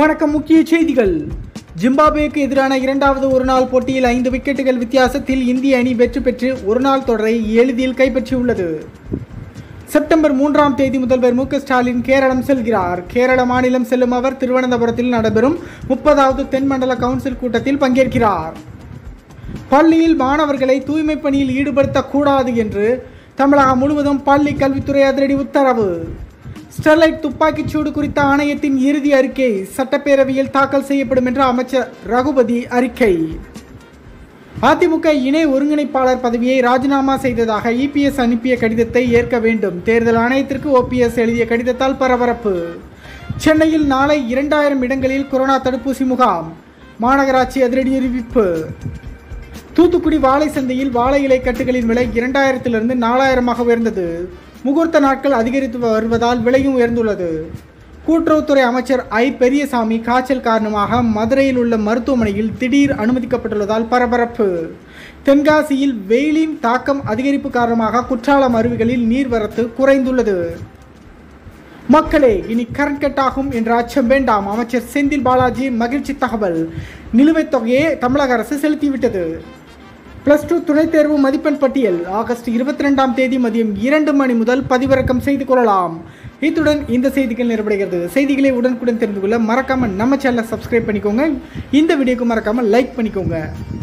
வணக்கம் முக்கிய செய்திகள் ஜிம்பாப்வேக்கு எதிரான இரண்டாவது ஒருநாள் போட்டியில் ஐந்து விக்கெட்டுகள் வித்தியாசத்தில் இந்திய அணி வெற்றி பெற்று ஒருநாள் தொடரை எளிதில் கைப்பற்றியுள்ளது செப்டம்பர் மூன்றாம் தேதி முதல்வர் மு க ஸ்டாலின் கேரளம் செல்கிறார் கேரள மாநிலம் செல்லும் அவர் திருவனந்தபுரத்தில் நடைபெறும் முப்பதாவது தென்மண்டல கவுன்சில் கூட்டத்தில் பங்கேற்கிறார் பள்ளியில் மாணவர்களை தூய்மை பணியில் ஈடுபடுத்தக்கூடாது என்று தமிழகம் முழுவதும் பள்ளி கல்வித்துறை அதிரடி உத்தரவு ஸ்டெர்லைட் துப்பாக்கிச் சூடு குறித்த ஆணையத்தின் இறுதி அறிக்கை சட்டப்பேரவையில் தாக்கல் செய்யப்படும் என்று அமைச்சர் ரகுபதி அறிக்கை அதிமுக இணை ஒருங்கிணைப்பாளர் பதவியை ராஜினாமா செய்ததாக இபிஎஸ் அனுப்பிய கடிதத்தை ஏற்க வேண்டும் தேர்தல் ஆணையத்திற்கு ஓபிஎஸ் எழுதிய கடிதத்தால் பரபரப்பு சென்னையில் நாளை இரண்டாயிரம் இடங்களில் கொரோனா தடுப்பூசி முகாம் மாநகராட்சி அதிரடி அறிவிப்பு தூத்துக்குடி வாழை சந்தையில் வாழை இலை கட்டுகளின் விலை இரண்டாயிரத்திலிருந்து நாலாயிரமாக உயர்ந்தது முகூர்த்த நாட்கள் அதிகரித்து வருவதால் விலையும் உயர்ந்துள்ளது கூட்டுறவுத்துறை அமைச்சர் ஐ பெரியசாமி காய்ச்சல் காரணமாக மதுரையில் உள்ள மருத்துவமனையில் திடீர் அனுமதிக்கப்பட்டுள்ளதால் பரபரப்பு தென்காசியில் வெயிலின் தாக்கம் அதிகரிப்பு காரணமாக குற்றாலம் அருவிகளில் நீர்வரத்து குறைந்துள்ளது மக்களே இனி கரண்ட் கட் ஆகும் என்ற அச்சம் வேண்டாம் அமைச்சர் செந்தில் பாலாஜி மகிழ்ச்சி தகவல் நிலுவைத் தொகையை தமிழக அரசு செலுத்திவிட்டது பிளஸ் டூ துணைத் தேர்வு மதிப்பெண் பட்டியல் ஆகஸ்ட் இருபத்தி ரெண்டாம் தேதி மதியம் இரண்டு மணி முதல் பதிவிறக்கம் செய்து கொள்ளலாம் இத்துடன் இந்த செய்திகள் நிறைவடைகிறது செய்திகளை உடனுக்குடன் தெரிந்து கொள்ள மறக்காம நம்ம சேனலை சப்ஸ்கிரைப் பண்ணிக்கோங்க இந்த வீடியோக்கு மறக்காம லைக் பண்ணிக்கோங்க